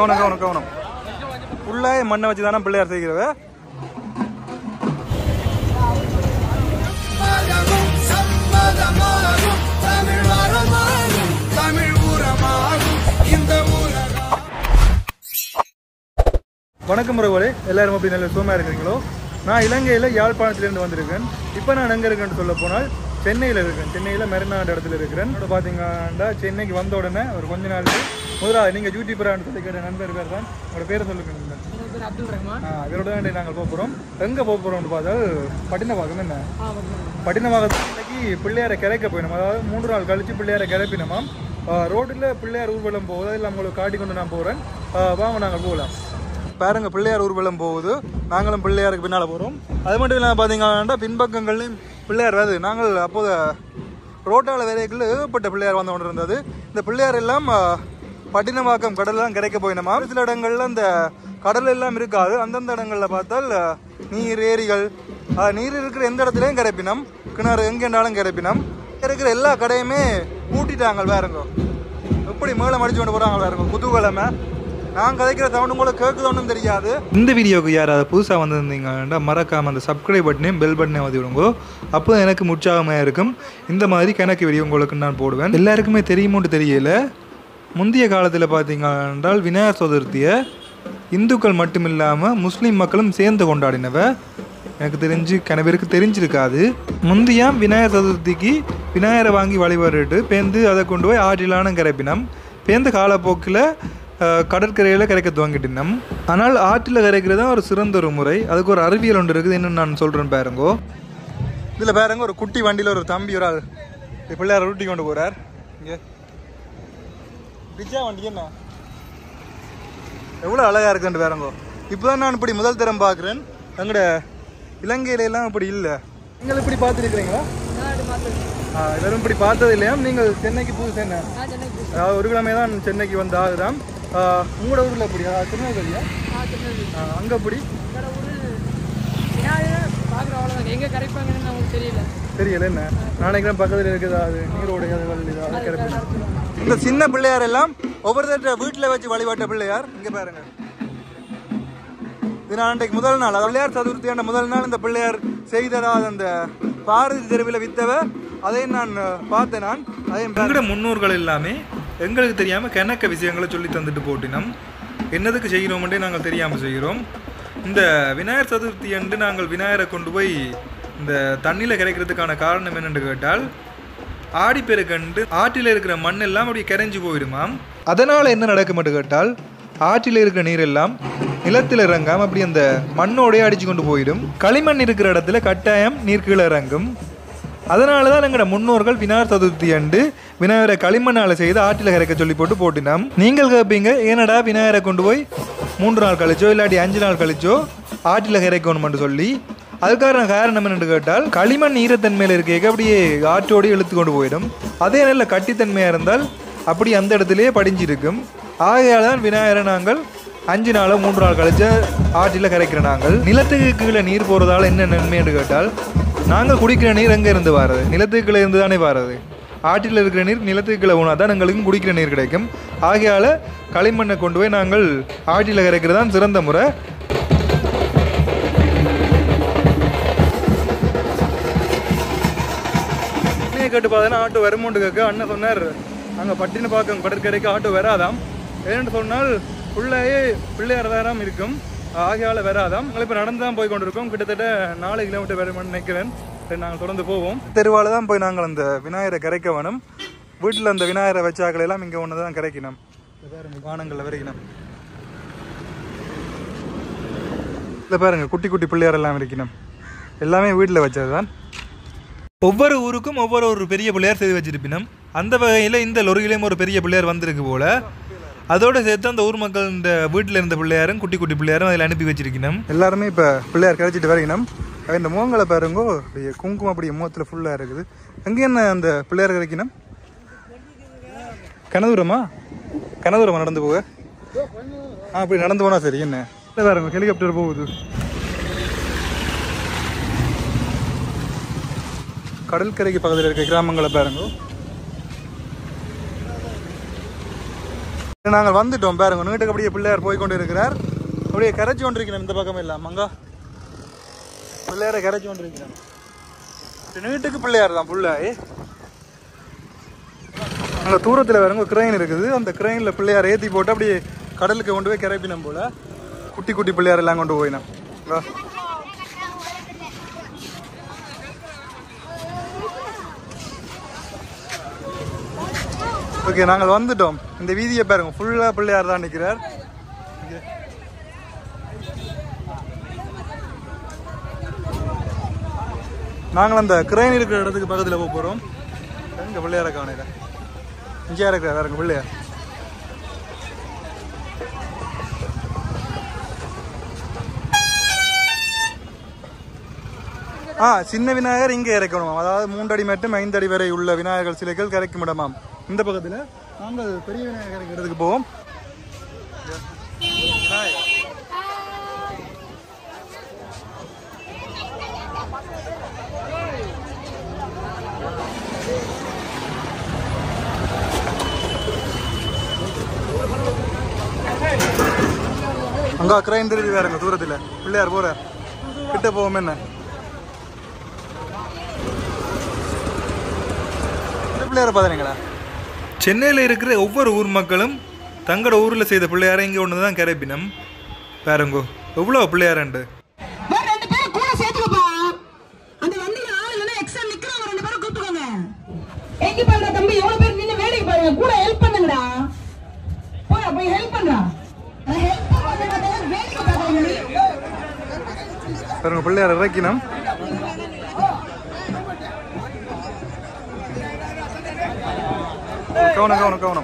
கவனம் கவனம் கவனம் ஃபுல்லாக மண்ணை வச்சு தானே பிள்ளையார் செய்கிறவ சம்மதமும் சம்மதமாகும் தமிழ் வரமாகும் தமிழ் உரமாகும் இந்த உலகம் வணக்கம் முறைவோலே எல்லாரும் அப்படி நல்ல சுகமாக இருக்கிறீங்களோ நான் இலங்கையில் யாழ்ப்பாணத்திலேருந்து வந்திருக்கேன் இப்போ நான் எங்கே இருக்கேன்னு சொல்ல போனால் சென்னையில் இருக்கேன் சென்னையில் மெரினாடு இடத்துல இருக்கிறேன் இப்போ பார்த்தீங்கன்னா சென்னைக்கு வந்த உடனே ஒரு கொஞ்ச நாள் முதலாவது நீங்கள் யூடியூபரான்னு சொல்லி கேட்ட நண்பர் பேர் தான் உங்களோட பேரை சொல்லுங்க பேர் அப்துல் ரஹ்மான் ஆ, இவரோட தான் நாங்கள் போக போகிறோம் எங்கே போக போகிறோம்னு பார்த்தால் பட்டினப்பாக்கம் என்ன பட்டினப்பாக்கத்தில் இன்னைக்கு பிள்ளையாரை கிளக்க போயிடும் அதாவது மூன்று நாள் கழிச்சு பிள்ளையாரை கிளப்பினோமாம் ரோட்டில் பிள்ளையார் ஊர்வலம் போகுது அதில் உங்களுக்கு காட்டி கொண்டு நான் போகிறேன் வாங்க நாங்கள் போகலாம் பாருங்க பிள்ளையார் ஊர்வலம் போகுது நாங்களும் பிள்ளையாருக்கு பின்னால் போகிறோம் அது மட்டும் இல்லாமல் பார்த்தீங்கன்னா பின்பக்கங்கள்லையும் பிள்ளையார் வருது நாங்கள் அப்போது ரோட்டால வேலைக்குள்ள ஏகப்பட்ட பிள்ளையார் வந்து கொண்டு இருந்தது இந்த பிள்ளையார் எல்லாம் ஆ, பட்டினவாக்கம் கடல்லாம் கிடைக்க போயினோமா ஒரு சில இடங்கள்ல அந்த கடல் எல்லாம் இருக்காது அந்தந்த இடங்கள்ல பார்த்தால் ஆ, நீர் ஏரிகள் ஆ, நீர் இருக்கிற எந்த இடத்துலையும் கிடைப்பினம் கிணறு எங்கேண்டாலும் கிடைப்பினம் இருக்கிற எல்லா கடையுமே பூட்டிட்டாங்க வேறங்க எப்படி மேலே மடிச்சு கொண்டு போறாங்க வேறங்க குதூகலமே நான் கதைக்கிற சவுண்ட் உங்களுக்கு கேட்குதோன்னு தெரியாது இந்த வீடியோக்கு யாராவது புதுசாக வந்திருந்தீங்கன்னா மறக்காம அந்த சப்ஸ்கிரைப் பட்டனையும் பெல் பட்டனையும் வந்து விடுங்க அப்போ எனக்கு உற்சாகமாக இருக்கும் இந்த மாதிரி கணக்கு வீடியோ உங்களுக்கு நான் போடுவேன் எல்லாருக்குமே தெரியுமோட்டு தெரியல முந்தைய காலத்தில் பார்த்தீங்க என்றால் விநாயகர் சதுர்த்தியை இந்துக்கள் மட்டும் இல்லாமல் முஸ்லீம் மக்களும் சேர்ந்து கொண்டாடினவ எனக்கு தெரிஞ்சு கன பேருக்கு தெரிஞ்சிருக்காது முந்தியாம் விநாயகர் சதுர்த்திக்கு விநாயகரை வாங்கி வழிபட்டுட்டு பேந்து அதை கொண்டு போய் ஆற்றிலான கரைப்பினம் பேந்த காலப்போக்கில் கடற்கரையில் கரைக்க துவங்கிட்டினம் ஆனால் ஆற்றில் கரைக்கிறது தான் ஒரு சிறந்த ஒரு முறை அதுக்கு ஒரு அறிவியல் ஒன்று இருக்குது இன்னும் நான் சொல்கிறேன் பாருங்கோ இதில் பாருங்க ஒரு குட்டி வண்டியில் ஒரு தம்பி ஒரு ஆள் இந்த பிள்ளையார் ஊட்டி கொண்டு போகிறார் இங்கே பிஜா வண்டி என்ன எவ்வளோ அழகாக இருக்குன்னு பாருங்கோ இப்போ தான் நான் இப்படி முதல் தரம் பார்க்குறேன் எங்கட இலங்கையில எல்லாம் இப்படி இல்லை நீங்கள் இப்படி பார்த்துருக்கிறீங்களா வெறும் இப்படி பார்த்தது இல்லையா நீங்கள் சென்னைக்கு புதுசு என்ன அதாவது ஒரு கிழமை தான் சென்னைக்கு வந்த ஆகுதான் உங்களோட ஊரில் எப்படி அதாவது திருநெல்வேலியா அங்கே எப்படி எங்க கரைப்பாங்கன்னு நமக்கு தெரியல தெரியல என்ன நாளைக்கு பக்கத்தில் இருக்குது அது நீரோடு அது இதாக கிடைக்கும் இந்த சின்ன பிள்ளையார் எல்லாம் ஒவ்வொருத்தர் வீட்டில் வச்சு வழிபாட்ட பிள்ளையார் இங்கே பாருங்க இது நான் அன்றைக்கு முதல் நாள் அதாவது பிள்ளையார் சதுர்த்தியான முதல் நாள் இந்த பிள்ளையார் செய்ததா அந்த பாரதி தெருவில் வித்தவ அதையும் நான் பார்த்தேன் நான் அதையும் எங்களோட முன்னோர்கள் எல்லாமே எங்களுக்கு தெரியாமல் கணக்க விஷயங்களை சொல்லி தந்துட்டு போட்டினோம் என்னதுக்கு செய்கிறோம்ன்றே நாங்கள் தெரியாமல் செய்கிறோம் இந்த விநாயகர் சதுர்த்தி அன்று நாங்கள் விநாயகரை கொண்டு போய் இந்த தண்ணியில் கிடைக்கிறதுக்கான காரணம் என்னென்று கேட்டால் ஆடிப்பெருக்கண்டு ஆற்றில் இருக்கிற மண் எல்லாம் அப்படியே கரைஞ்சு போயிடுமாம் அதனால் என்ன நடக்கும்னு கேட்டால் ஆற்றில் இருக்கிற நீர் எல்லாம் நிலத்தில் இறங்காம அப்படி அந்த மண்ணோடய அடிச்சு கொண்டு போயிடும் களிமண் இருக்கிற இடத்துல கட்டாயம் நீர் கீழே இறங்கும் அதனால தான் எங்களோட முன்னோர்கள் விநாயகர் சதுர்த்தி அண்டு விநாயகரை களிமண்ணால் செய்து ஆற்றில் கரைக்க சொல்லி போட்டு போட்டினோம் நீங்கள் கேட்பீங்க ஏனடா விநாயகரை கொண்டு போய் மூன்று நாள் கழிச்சோ இல்லாட்டி அஞ்சு நாள் கழிச்சோ ஆற்றில் கரைக்கணும்னு சொல்லி அதுக்கான காரணம் என்னென்னு கேட்டால் களிமண் ஈரத்தன்மையில் இருக்க அப்படியே ஆற்றோடு இழுத்து கொண்டு போயிடும் அதே நல்ல கட்டித்தன்மையாக இருந்தால் அப்படி அந்த இடத்துலயே படிஞ்சிருக்கும் ஆகையால் தான் விநாயகரை நாங்கள் அஞ்சு நாளோ மூன்று நாள் கழிச்சு ஆற்றில் கரைக்கிற நாங்கள் நிலத்துக்கு கீழே நீர் போகிறதால என்ன நன்மைன்னு கேட்டால் நாங்கள் குடிக்கிற நீர் எங்கே இருந்து வாரது நிலத்துக்கு கீழே இருந்து தானே வாரது ஆற்றில் இருக்கிற நீர் நிலத்துக்கு கீழே போனால் தான் எங்களுக்கும் குடிக்கிற நீர் கிடைக்கும் ஆகையால் களிமண்ணை கொண்டு போய் நாங்கள் ஆற்றில் கரைக்கிறது தான் சிறந்த முறை அண்ணையை கேட்டு பார்த்தீங்கன்னா ஆட்டோ வருமோண்டு கேட்க அண்ணன் சொன்னார் அங்கே பட்டினப்பாக்கம் கடற்கரைக்கு ஆட்டோ வராதாம் ஏன்னு சொன்னால் உள்ளேயே பிள்ளையார் வேறாம் இருக்கும் ஆகையால் வராதாம் நாங்கள் இப்போ நடந்து தான் போய் கொண்டிருக்கோம் கிட்டத்தட்ட நாலு கிலோமீட்டர் வருமானு நினைக்கிறேன் சரி நாங்கள் தொடர்ந்து போவோம் தெருவால் தான் போய் நாங்கள் அந்த விநாயகரை கரைக்க வேணும் வீட்டில் அந்த விநாயகரை வச்சாக்கள் எல்லாம் இங்கே ஒன்று தான் கரைக்கணும் இது பாருங்க வானங்களில் வரைக்கணும் இல்லை பாருங்க குட்டி குட்டி பிள்ளையார் எல்லாம் இருக்கணும் எல்லாமே வீட்டில் வச்சது தான் ஒவ்வொரு ஊருக்கும் ஒவ்வொரு ஒரு பெரிய பிள்ளையார் செய்து வச்சிருப்பினும் அந்த வகையில் இந்த லொரியிலையும் ஒரு பெரிய பிள்ளையார் வந்திருக்கு போல அதோட சேர்த்து அந்த ஊர் மக்கள் இந்த வீட்டில் இருந்த பிள்ளையாரும் குட்டி குட்டி பிள்ளையாரும் அதில் அனுப்பி வச்சிருக்கணும் எல்லாருமே இப்போ பிள்ளையார் கரைச்சிட்டு வரைக்கணும் இந்த முகங்களை பாருங்கோ அப்படியே குங்குமம் அப்படியே முகத்தில் ஃபுல்லாக இருக்குது எங்கே என்ன அந்த பிள்ளையார் கரைக்கணும் கனதூரமா கனதூரமா நடந்து போக ஆ அப்படி நடந்து போனால் சரி என்ன இல்லை பாருங்க ஹெலிகாப்டர் போகுது கடற்கரைக்கு பக்கத்தில் இருக்க கிராமங்களை பாருங்க நாங்கள் வந்துட்டோம் பாருங்க நீட்டுக்கு அப்படியே பிள்ளையார் போய் கொண்டு இருக்கிறார் அப்படியே கரைச்சி கொண்டு இருக்கிறேன் இந்த பக்கம் எல்லாம் அங்கா பிள்ளையாரை கரைச்சி கொண்டு இருக்கிறேன் நீட்டுக்கு பிள்ளையார் தான் புள்ளாய் அங்கே தூரத்தில் வேறங்க கிரெயின் இருக்குது அந்த கிரெயினில் பிள்ளையார் ஏற்றி போட்டு அப்படியே கடலுக்கு கொண்டு போய் கரைப்பினம் போல குட்டி குட்டி பிள்ளையார் எல்லாம் கொண்டு போயினோம் இங்கா. ஓகே நாங்கள் வந்துட்டோம் இந்த வீதியை பாருங்க ஃபுல்லாக பிள்ளையார் தான் நிற்கிறார் நாங்கள் அந்த கிரெயின் இருக்கிற இடத்துக்கு பக்கத்தில் போக போகிறோம் எங்க பிள்ளையார காணையில இங்கே இருக்கிற வேறங்க பிள்ளையார் ஆ சின்ன விநாயகர் இங்கே இறக்கணுமாம் அதாவது மூன்றடி மட்டும் ஐந்தடி வரை உள்ள விநாயகர் சிலைகள் கரைக்கும் இடமாம் இந்த பக்கத்தில் நாங்கள் பெரிய விநாயகர் இடத்துக்கு போவோம் விநாயகர் அங்க கிரைன் திருப்பி வேறங்க தூரத்தில் பிள்ளையார் போற கிட்ட போவோம் என்ன இந்த பிள்ளையார பாத்தீங்களா சென்னையில் இருக்கிற ஒவ்வொரு ஊர் மக்களும் தங்களோட ஊரில் செய்த பிள்ளையாரை இங்கே ஒன்று தான் கரைப்பினம் பாருங்கோ எவ்வளோ பிள்ளையாரண்டு வேற ரெண்டு பேரும் கூட சேர்த்துக்கப்பா அந்த வண்டியில ஆள் இல்லைன்னா எக்ஸ்ட்ரா நிக்கிறவங்க ரெண்டு பேரும் கூப்பிட்டுக்கோங்க எங்க பாருங்க தம்பி எவ்வளவு பேர் நின்னு வேடிக்கை பாருங்க கூட ஹெல்ப் பண்ணுங்கடா போடா போய் ஹெல்ப் பண்றா ஹெல்ப் பண்ணுங்க வேடிக்கை பாக்குறீங்க பாருங்க பிள்ளையார் இறக்கினம் கவனம் கவனம் கவனம்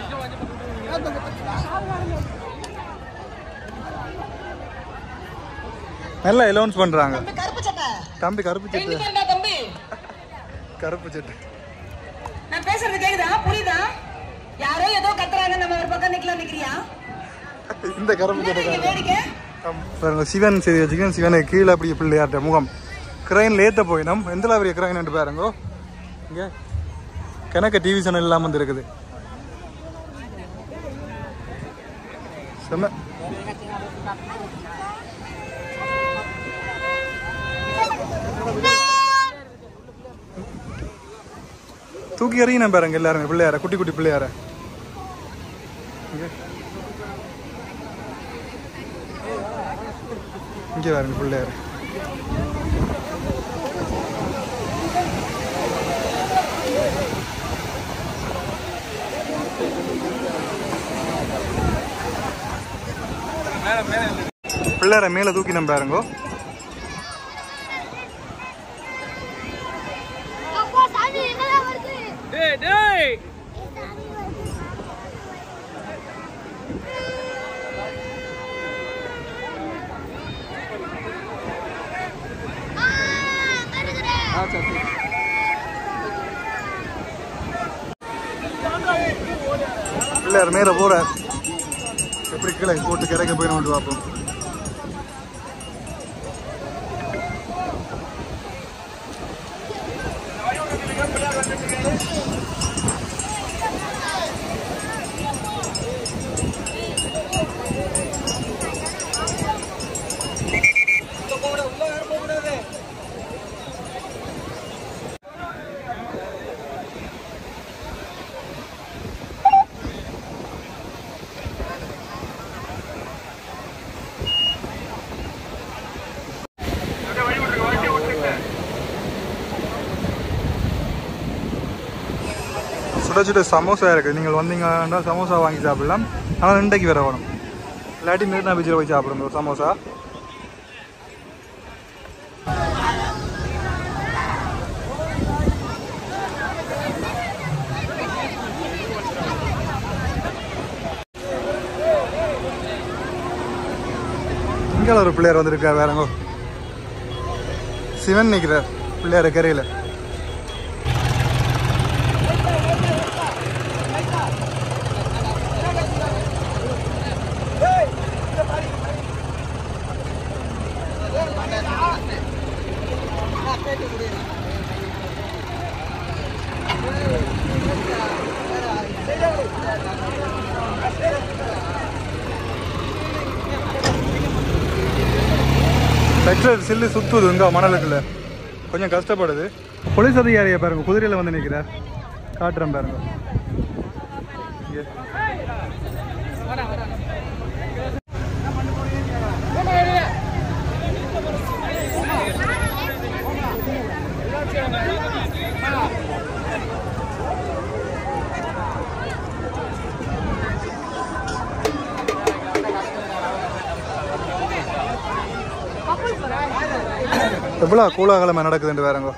நல்லா அலௌன்ஸ் பண்றாங்க கருப்பு சட்டை தம்பி கருப்பு சட்டை எங்க தம்பி கருப்பு சட்டை நான் பேசுறது கேக்குதா புரியுதா யாரோ ஏதோ கத்துறாங்க நம்ம ஒரு பக்கம் நிக்கலாம் நிக்கிறியா இந்த கருப்பு சட்டை இங்க வேடிக்கை பாருங்க சிவன் செய்தி வச்சுக்கணும் சிவனுக்கு கீழே அப்படி பிள்ளையார்ட்ட முகம் கிரைன்ல ஏத்த போயினோம் எந்த பெரிய கிரைன் பாருங்க இங்க கணக்க டிவி சேனல் எல்லாம் வந்து இருக்குது செம்ம தூக்கி எறியின பாருங்க எல்லாருமே பிள்ளையார குட்டி குட்டி பிள்ளையார இங்க. இங்க பாருங்க பிள்ளையார் பிள்ளையார மேல தூக்கி நம்ம பாருங்கோ அப்பா சாமி என்னடா வருது டேய் டேய் ஆ வருகிறேன் பிள்ளையார் மேல போறார் எப்படி கீழே போட்டு கிடைக்க போயிடும் பார்ப்போம் சுட சுட சமோசா இருக்குது நீங்கள் வந்தீங்கன்னா சமோசா வாங்கி சாப்பிடலாம் ஆனால் இன்றைக்கு வேற வேணும் இல்லாட்டி மெரினா பீச்சில் போய் சாப்பிடுங்க ஒரு சமோசா இங்கே ஒரு பிள்ளையார் வந்திருக்கார் வேறங்கோ சிவன் நிற்கிறார் பிள்ளையார் கரையில் டெக்ஸ்டைல் சில்லு சுத்துது இங்க மணலுக்குள்ள கொஞ்சம் கஷ்டப்படுது போலீஸ் அதிகாரியை பாருங்க குதிரையில வந்து நிற்கிறார் காட்டுறேன் பாருங்க இங்க. எவ்வளோ கூலாகலமாக நடக்குதுன்னு வேறங்க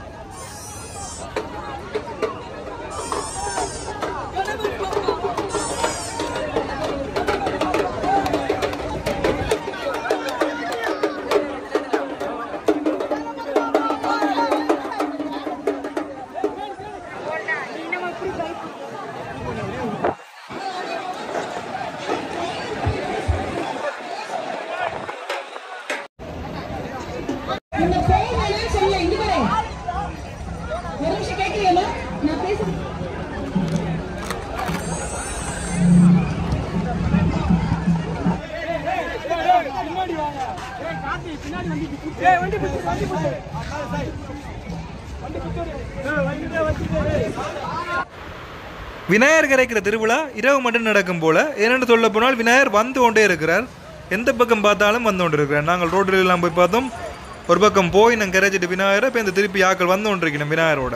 இந்த போன் வேணாம்னு சொல்லல இங்க பாரு ஒரு நிமிஷம் கேட்கலையா நான் பேசுறேன் விநாயகர் கரைக்கிற திருவிழா இரவு மட்டும் நடக்கும் போல ஏனென்று சொல்ல போனால் விநாயகர் வந்து கொண்டே இருக்கிறார் எந்த பக்கம் பார்த்தாலும் வந்து கொண்டு இருக்கிறார் நாங்கள் ரோட்டில் எல்லாம் போய் பார்த்தோம் ஒரு பக்கம் போய் நாங்கள் கரைச்சிட்டு விநாயகரை இப்போ இந்த திருப்பி ஆக்கள் வந்து கொண்டு இருக்கணும் விநாயகரோட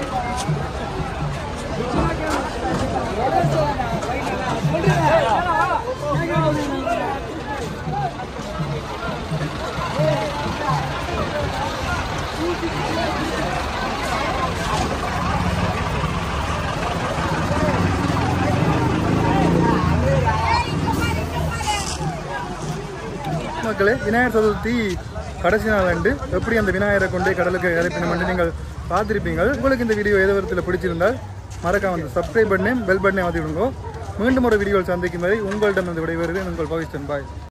மக்களே விநாயகர் சதுர்த்தி கடைசி நாள் அண்டு எப்படி அந்த விநாயகரை கொண்டு கடலுக்கு இறப்பினோம் என்று நீங்கள் பார்த்திருப்பீங்க உங்களுக்கு இந்த வீடியோ ஏதோ விதத்தில் பிடிச்சிருந்தால் மறக்காம வந்து சப்ஸ்கிரைப் பண்ணி பெல் பட்டனை மாற்றி விடுங்க மீண்டும் ஒரு வீடியோவில் சந்திக்கும் வரை உங்களிடம் வந்து விடைபெறுகிறேன் உங்கள் பவிஷ்டன் பாய்